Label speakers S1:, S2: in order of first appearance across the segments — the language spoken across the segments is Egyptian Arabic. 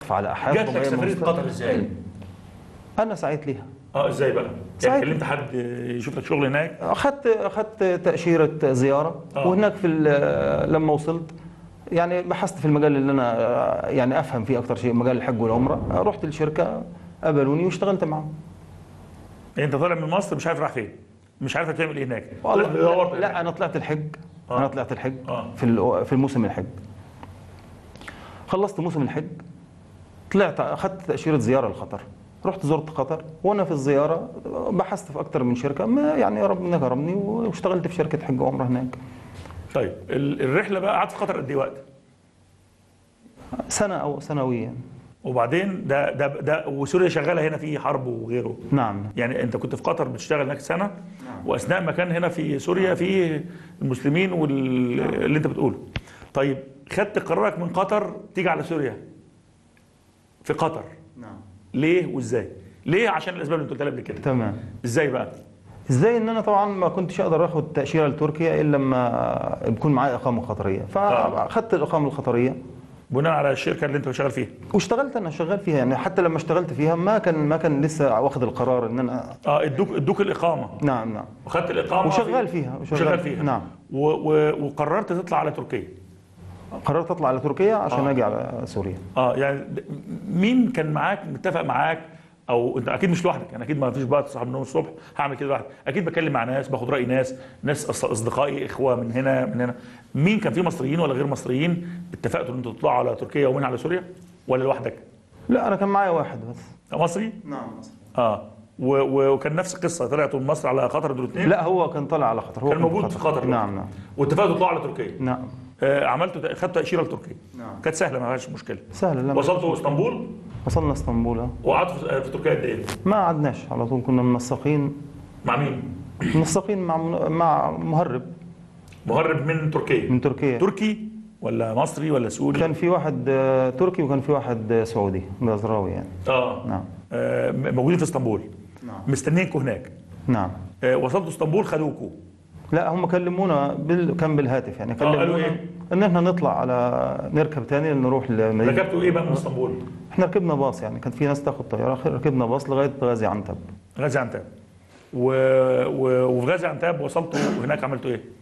S1: واقفه على احاد
S2: جات لك سفريه قطر ازاي؟
S1: انا سعيت ليها
S2: اه ازاي بقى؟ يعني
S1: ساعتها.
S2: كلمت حد يشوف لك شغل هناك
S1: اخذت اخذت تاشيره زياره
S2: آه.
S1: وهناك في ال- لما وصلت يعني بحثت في المجال اللي انا يعني افهم فيه اكثر شيء مجال الحج والعمره رحت الشركه قبلوني واشتغلت معهم
S2: يعني انت طالع من مصر مش عارف رايح فين مش عارف هتعمل ايه هناك
S1: والله
S2: طلعت دورت
S1: لا, لا انا طلعت الحج
S2: آه.
S1: انا طلعت الحج
S2: آه.
S1: في ال- في الموسم الحج خلصت موسم الحج طلعت اخذت تاشيره زياره لقطر رحت زرت قطر وانا في الزياره بحثت في اكثر من شركه ما يعني ربنا كرمني واشتغلت في شركه حج وعمره هناك
S2: طيب ال- الرحله بقى قعدت في قطر قد ايه وقت؟
S1: سنه او سنويا
S2: وبعدين ده ده ده وسوريا شغاله هنا في حرب وغيره
S1: نعم
S2: يعني انت كنت في قطر بتشتغل هناك سنه واثناء ما كان هنا في سوريا في المسلمين واللي انت بتقوله طيب خدت قرارك من قطر تيجي على سوريا في قطر
S1: نعم
S2: ليه وازاي ليه عشان الاسباب اللي انت قلتها لي قبل كده
S1: تمام
S2: ازاي بقى
S1: ازاي ان انا طبعا ما كنتش اقدر اخد تاشيره لتركيا الا لما يكون معايا اقامه قطريه فاخدت الاقامه القطريه
S2: بناء على الشركه اللي انت شغال فيها
S1: واشتغلت انا شغال فيها يعني حتى لما اشتغلت فيها ما كان ما كان لسه واخد القرار ان انا
S2: اه ادوك ادوك الاقامه
S1: نعم نعم
S2: وخدت الاقامه
S1: وشغال
S2: في-
S1: فيها
S2: وشغال فيها
S1: نعم
S2: و و وقررت تطلع على تركيا
S1: قررت اطلع على تركيا عشان
S2: آه.
S1: اجي على سوريا
S2: اه يعني د- مين كان معاك متفق معاك او انت اكيد مش لوحدك يعني اكيد ما فيش بقى تصحى من النوم الصبح هعمل كده لوحدي اكيد بكلم مع ناس باخد راي ناس ناس أص- اصدقائي اخوه من هنا من هنا مين كان في مصريين ولا غير مصريين اتفقتوا ان انتوا تطلعوا على تركيا ومنها على سوريا ولا لوحدك
S1: لا انا كان معايا واحد بس
S2: مصري
S1: نعم
S2: اه و و وكان نفس القصه طلعتوا من مصر على قطر دول اثنين
S1: لا هو كان طالع على قطر هو
S2: كان موجود في قطر
S1: نعم نعم
S2: واتفقتوا تطلعوا على تركيا
S1: نعم
S2: آه عملتوا خدتوا تاشيره لتركيا
S1: نعم.
S2: كانت سهله ما فيهاش مشكله
S1: سهل لا
S2: وصلتوا اسطنبول
S1: وصلنا اسطنبول آه.
S2: وقعدتوا في- في تركيا قد ايه؟
S1: ما قعدناش على طول كنا منسقين
S2: مع مين؟
S1: منسقين مع مع مهرب
S2: مهرب من تركيا
S1: من تركيا
S2: تركي ولا مصري ولا سوري؟
S1: كان في واحد آه، تركي وكان في واحد آه، سعودي جزراوي يعني
S2: اه
S1: نعم
S2: آه، م- موجودين في اسطنبول
S1: نعم.
S2: مستنيينكم هناك
S1: نعم
S2: آه، وصلتوا اسطنبول خدوكوا
S1: لا هم كلمونا بال... كان بالهاتف يعني
S2: قالوا
S1: كلمونا
S2: إيه؟
S1: ان احنا نطلع على نركب تاني نروح لمدينه
S2: ركبتوا ايه بقى من اسطنبول؟
S1: احنا ركبنا باص يعني كان في ناس تاخد طياره ركبنا باص لغايه غازي عنتب
S2: غازي عنتاب و... و... وفي غازي عنتاب وصلتوا هناك عملتوا ايه؟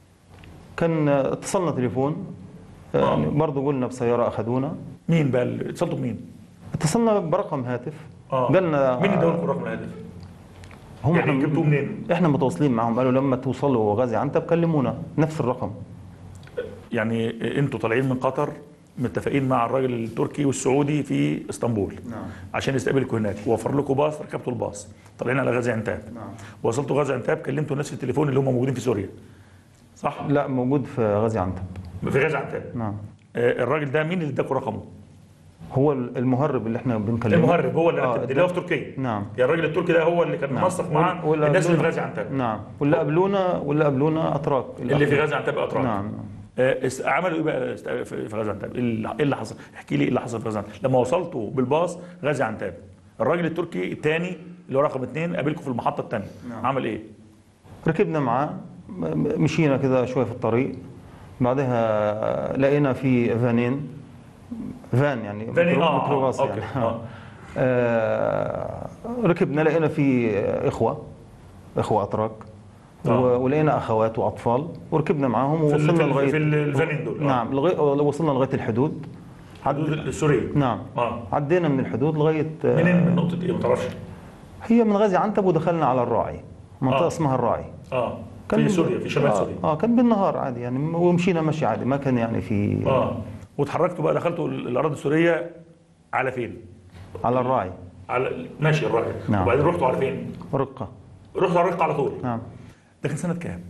S1: كان آه، اتصلنا تليفون آه،
S2: آه.
S1: يعني برضه قلنا بسياره اخذونا
S2: مين بقى اللي- اتصلتوا بمين؟
S1: اتصلنا برقم هاتف
S2: اه
S1: قالنا
S2: مين ادوا لكم رقم الهاتف؟
S1: هم
S2: يعني
S1: احنا
S2: جبتوه منين؟
S1: احنا متواصلين معهم قالوا لما توصلوا غازي عنتب كلمونا نفس الرقم
S2: يعني انتوا طالعين من قطر متفقين مع الراجل التركي والسعودي في اسطنبول
S1: نعم.
S2: عشان يستقبلكم هناك ووفر لكم باص ركبتوا الباص طالعين على غازي عنتاب
S1: نعم.
S2: وصلتوا غازي عنتاب كلمتوا الناس في التليفون اللي هم موجودين في سوريا صح؟
S1: لا موجود في غازي عنتب
S2: في غازي عنتاب
S1: نعم
S2: آه، الراجل ده مين اللي اداكوا رقمه؟
S1: هو المهرب اللي احنا بنكلمه
S2: المهرب هو اللي
S1: آه،
S2: رتب اللي هو في تركيا
S1: نعم
S2: يعني الراجل التركي ده هو اللي كان
S1: نعم.
S2: منسق مع
S1: وال-
S2: الناس اللي في
S1: قبلونا-
S2: غازي عنتاب
S1: نعم واللي قبلونا واللي قبلونا اتراك
S2: اللي في غازي عنتاب اتراك
S1: نعم
S2: آه، است- عملوا ايه بقى است- في في غازي عنتاب؟ ايه اللي إيه اللي حصل؟ احكي لي ايه اللي حصل في غازي عنتاب؟ لما وصلتوا بالباص غازي عنتاب الراجل التركي الثاني اللي هو رقم اثنين قابلكم في المحطه الثانيه
S1: نعم.
S2: عمل ايه؟
S1: ركبنا معاه م- م- مشينا كده شويه في الطريق بعدها لقينا في فانين فان يعني
S2: فانين،
S1: ميكرو-
S2: آه، آه،
S1: ميكروباص
S2: أوكي،
S1: يعني
S2: آه.
S1: آه، ركبنا لقينا في اخوه اخوه اتراك
S2: آه.
S1: و- ولقينا اخوات واطفال وركبنا معاهم
S2: في ال-
S1: ووصلنا
S2: في ال-
S1: لغايه
S2: في ال- الفانين دول، آه.
S1: نعم لغايه وصلنا لغايه الحدود
S2: حدود السوريه
S1: نعم
S2: اه
S1: عدينا من الحدود لغايه آه،
S2: منين من نقطه ايه ما تعرفش؟
S1: هي من غازي عنتب ودخلنا على الراعي منطقه
S2: آه.
S1: اسمها الراعي
S2: اه في سوريا في شمال
S1: آه
S2: سوريا
S1: اه كان بالنهار عادي يعني ومشينا مشي عادي ما كان يعني في
S2: اه واتحركتوا بقى دخلتوا ال- الاراضي السوريه على فين؟
S1: على الراعي
S2: على ماشي الراجل
S1: نعم.
S2: وبعدين رحتوا على فين؟
S1: رقه
S2: رحتوا على الرقه على طول
S1: نعم
S2: ده كان سنه كام؟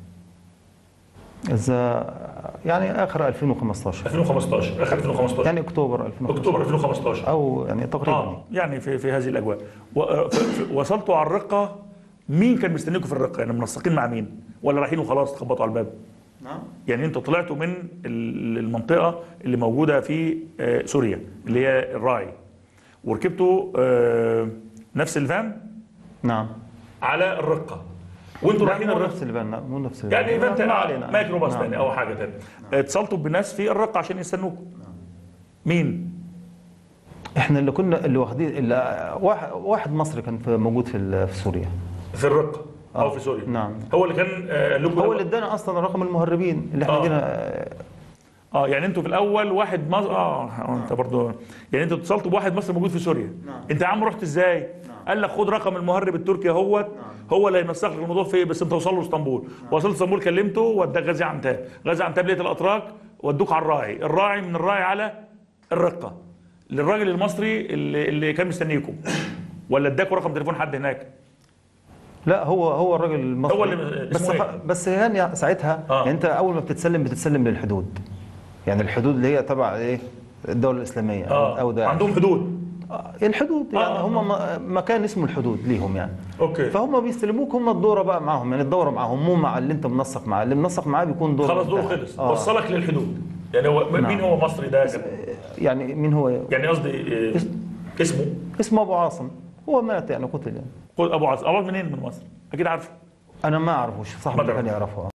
S1: اذا يعني اخر 2015
S2: 2015 اخر 2015
S1: يعني اكتوبر 2015
S2: اكتوبر 2015
S1: او يعني تقريبا
S2: اه يعني في في هذه الاجواء و- ف- ف- وصلتوا على الرقه مين كان مستنيكم في الرقه يعني منسقين مع مين ولا رايحين وخلاص تخبطوا على الباب
S1: نعم
S2: يعني انتوا طلعتوا من ال- المنطقه اللي موجوده في آه، سوريا اللي هي الراعي وركبتوا آه، نفس الفان
S1: نعم
S2: على الرقه وانتوا
S1: لا
S2: رايحين
S1: مو
S2: الرقه
S1: نفس الفان لا مو نفس الفان
S2: يعني فانت
S1: ما علينا
S2: مايكرو باص
S1: نعم.
S2: ثاني او حاجه ثانيه اتصلتوا بالناس في الرقه عشان يستنوكم مين
S1: احنا اللي كنا اللي واخدين اللي واحد, واحد مصري كان في موجود في ال- في سوريا
S2: في الرقه او
S1: آه.
S2: في سوريا
S1: نعم.
S2: هو اللي كان آه، قال لكم
S1: هو اللي ادانا اصلا رقم المهربين اللي احنا
S2: آه.
S1: جينا
S2: اه يعني انتوا في الاول واحد مصر اه آه، انت برضو يعني انتوا اتصلتوا بواحد مصري موجود في سوريا
S1: نعم.
S2: انت يا عم رحت ازاي قال لك خد رقم المهرب التركي اهوت هو اللي هينسق لك الموضوع فين بس انت وصل له اسطنبول وصلت اسطنبول كلمته وداك غازي عنتاب غازي عنتاب لقيت الاتراك ودوك على الراعي الراعي من الراعي على الرقه للراجل المصري اللي, اللي كان مستنيكم ولا اداكوا رقم تليفون حد هناك
S1: لا هو هو الراجل المصري
S2: هو اللي-
S1: بس
S2: اسمه
S1: ف-
S2: إيه؟
S1: بس يعني ساعتها
S2: آه.
S1: يعني انت اول ما بتتسلم بتتسلم للحدود يعني الحدود اللي هي تبع ايه الدوله الاسلاميه او,
S2: اه
S1: أو داعش
S2: عندهم حدود
S1: آه، الحدود يعني
S2: آه،
S1: هم م- مكان اسمه الحدود ليهم يعني
S2: اوكي
S1: فهم بيستلموك هم الدوره بقى معاهم يعني الدوره معاهم مو مع اللي انت منسق معاه اللي منسق معاه بيكون دوره
S2: خلاص دوره
S1: بتاعه.
S2: خلص
S1: آه.
S2: وصلك للحدود يعني هو مين
S1: نعم.
S2: هو مصري ده كان
S1: يعني مين هو
S2: يعني قصدي آه، اسمه
S1: اسمه ابو عاصم هو مات يعني قتل يعني
S2: خد ابو عاصم ابو عاصم منين من مصر اكيد عارفه
S1: انا ما اعرفه
S2: ما
S1: صاحبي
S2: تعرف.
S1: كان يعرفه